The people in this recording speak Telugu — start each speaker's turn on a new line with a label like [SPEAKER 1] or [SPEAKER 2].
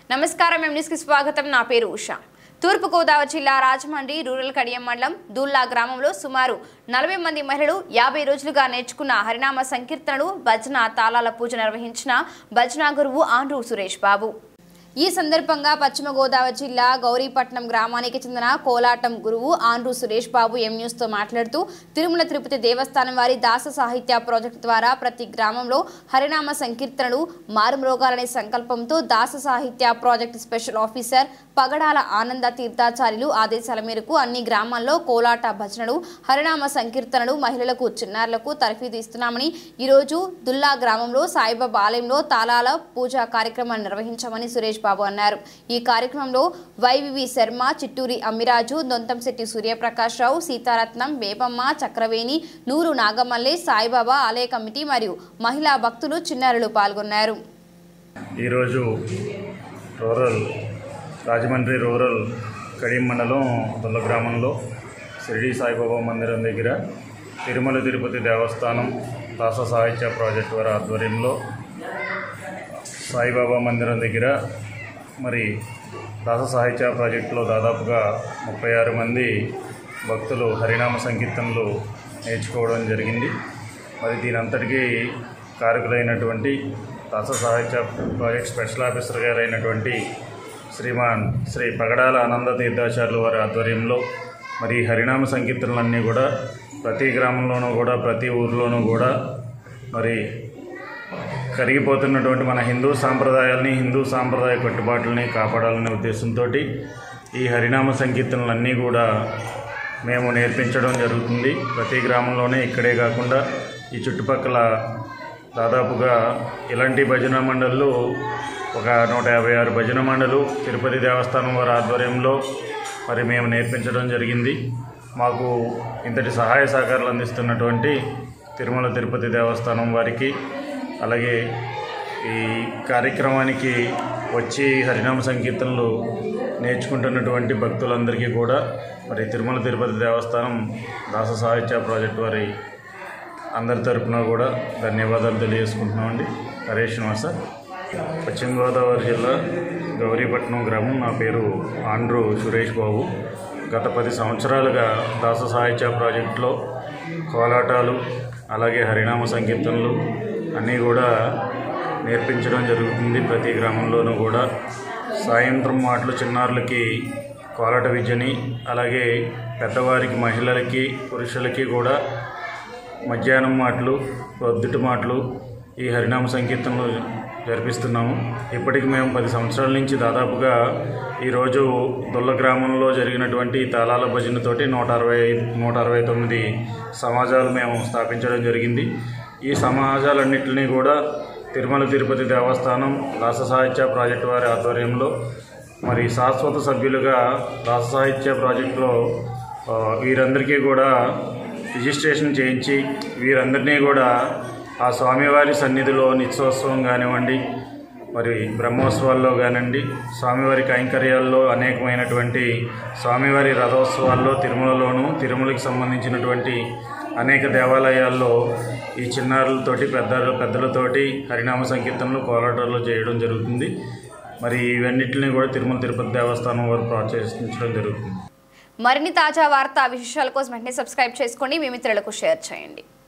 [SPEAKER 1] నమస్కారం ఎం న్యూస్కి స్వాగతం నా పేరు ఉషా తూర్పుగోదావరి జిల్లా రాజమండ్రి రూరల్ కడియం మండలం దూల్లా గ్రామంలో సుమారు నలభై మంది మహిళలు యాభై రోజులుగా నేర్చుకున్న హరినామ సంకీర్తనలు భజన తాళాల పూజ నిర్వహించిన భజన గురువు ఆండ్రూ సురేష్ బాబు ఈ సందర్భంగా పశ్చిమ గోదావరి జిల్లా గౌరీపట్నం గ్రామానికి చెందిన కోలాటం గురువు ఆండ్రూ సురేష్ బాబు ఎం న్యూస్తో మాట్లాడుతూ తిరుమల తిరుపతి దేవస్థానం వారి దాస సాహిత్య ప్రాజెక్టు ద్వారా ప్రతి గ్రామంలో హరినామ సంకీర్తనలు మారుమ్రోగాలనే సంకల్పంతో దాస సాహిత్య ప్రాజెక్టు స్పెషల్ ఆఫీసర్ పగడాల ఆనంద తీర్థాచార్యులు ఆదేశాల మేరకు అన్ని గ్రామాల్లో కోలాట భజనలు హరినామ సంకీర్తనలు మహిళలకు చిన్నారులకు తరఫీదు ఇస్తున్నామని ఈరోజు దుల్లా గ్రామంలో సాయిబాబా ఆలయంలో తాళాల పూజా కార్యక్రమాన్ని నిర్వహించామని సురేష్ బాబు అన్నారు ఈ కార్యక్రమంలో వైవివి శర్మ చిట్టూరి అమ్మిరాజు దొంతంశెట్టి సూర్యప్రకాష్ రావు సీతారత్నం వేపమ్మ చక్రవేణి నూరు నాగమల్లె సాయిబాబా ఆలయ కమిటీ మరియు మహిళా భక్తులు చిన్నారులు పాల్గొన్నారు
[SPEAKER 2] ఈరోజు రూరల్ రాజమండ్రి రూరల్ కడియం మండలం దొల్ల గ్రామంలో షిరిడి సాయిబాబా మందిరం దగ్గర తిరుమల తిరుపతి దేవస్థానం దాస సాహిత్య ప్రాజెక్టు వారి ఆధ్వర్యంలో సాయిబాబా మందిరం దగ్గర మరి దాస సాహిత్య ప్రాజెక్టులో దాదాపుగా ముప్పై ఆరు మంది భక్తులు హరినామ సంకీర్తనలు నేర్చుకోవడం జరిగింది మరి దీని అంతటికీ కారకులైనటువంటి దాస సాహిత్య ప్రాజెక్ట్ స్పెషల్ ఆఫీసర్ గారు అయినటువంటి శ్రీమాన్ శ్రీ పగడాల ఆనంద తీర్థాచార్యుల వారి ఆధ్వర్యంలో మరి ఈ హరినామ సంకీర్తనలన్నీ కూడా ప్రతి గ్రామంలోనూ కూడా ప్రతి ఊర్లోనూ కూడా మరి కరిగిపోతున్నటువంటి మన హిందూ సాంప్రదాయాల్ని హిందూ సాంప్రదాయ కట్టుబాట్లని కాపాడాలనే ఉద్దేశంతో ఈ హరినామ సంకీర్తనలన్నీ కూడా మేము నేర్పించడం జరుగుతుంది ప్రతి గ్రామంలోనే ఇక్కడే కాకుండా ఈ చుట్టుపక్కల దాదాపుగా ఇలాంటి భజన మండళ్ళు ఒక నూట యాభై ఆరు భజన మండలు తిరుపతి దేవస్థానం వారి ఆధ్వర్యంలో మరి మేము నేర్పించడం జరిగింది మాకు ఇంతటి సహాయ సహకారాలు అందిస్తున్నటువంటి తిరుమల తిరుపతి దేవస్థానం వారికి అలాగే ఈ కార్యక్రమానికి వచ్చి హరినామ సంకీర్తనలు నేర్చుకుంటున్నటువంటి భక్తులందరికీ కూడా మరి తిరుమల తిరుపతి దేవస్థానం దాస సాహిత్య ప్రాజెక్ట్ వారి అందరి తరపున కూడా ధన్యవాదాలు తెలియజేసుకుంటున్నామండి హరే శ్రీనివాస పశ్చిమ గోదావరి జిల్లా గౌరీపట్నం గ్రామం నా పేరు ఆండ్రూ సురేష్ బాబు గత పది సంవత్సరాలుగా దాస సాహిత్య ప్రాజెక్టులో కోలాటాలు అలాగే హరినామ సంకీర్తనలు అన్నీ కూడా నేర్పించడం జరుగుతుంది ప్రతి గ్రామంలోనూ కూడా సాయంత్రం మాటలు చిన్నారులకి కోలాట విద్యని అలాగే పెద్దవారికి మహిళలకి పురుషులకి కూడా మధ్యాహ్నం మాటలు పొద్దుటి మాటలు ఈ హరినామ సంకీర్తనలు జరిపిస్తున్నాము ఇప్పటికి మేము పది సంవత్సరాల నుంచి దాదాపుగా ఈరోజు దొల్ల గ్రామంలో జరిగినటువంటి తాళాల భజనతోటి నూట అరవై నూట అరవై తొమ్మిది సమాజాలు మేము స్థాపించడం జరిగింది ఈ సమాజాలన్నింటినీ కూడా తిరుమల తిరుపతి దేవస్థానం దాస సాహిత్య ప్రాజెక్టు వారి ఆధ్వర్యంలో మరి శాశ్వత సభ్యులుగా దాస సాహిత్య ప్రాజెక్టులో ఆ, వీరందరికీ కూడా రిజిస్ట్రేషన్ చేయించి వీరందరినీ కూడా ఆ స్వామివారి సన్నిధిలో నిత్యోత్సవం కానివ్వండి మరి బ్రహ్మోత్సవాల్లో కానివ్వండి స్వామివారి కైంకర్యాల్లో అనేకమైనటువంటి స్వామివారి రథోత్సవాల్లో తిరుమలలోను తిరుమలకి సంబంధించినటువంటి అనేక దేవాలయాల్లో ఈ చిన్నారులతోటి పెద్ద పెద్దలతోటి హరినామ సంకీర్తనలు కోలాటాలు చేయడం జరుగుతుంది మరి ఇవన్నిటిని కూడా తిరుమల తిరుపతి దేవస్థానం వారు ప్రోత్సహించడం జరుగుతుంది
[SPEAKER 1] మరిన్ని తాజా వార్తా విశేషాల కోసం వెంటనే సబ్స్క్రైబ్ చేసుకోండి మీ మిత్రులకు షేర్ చేయండి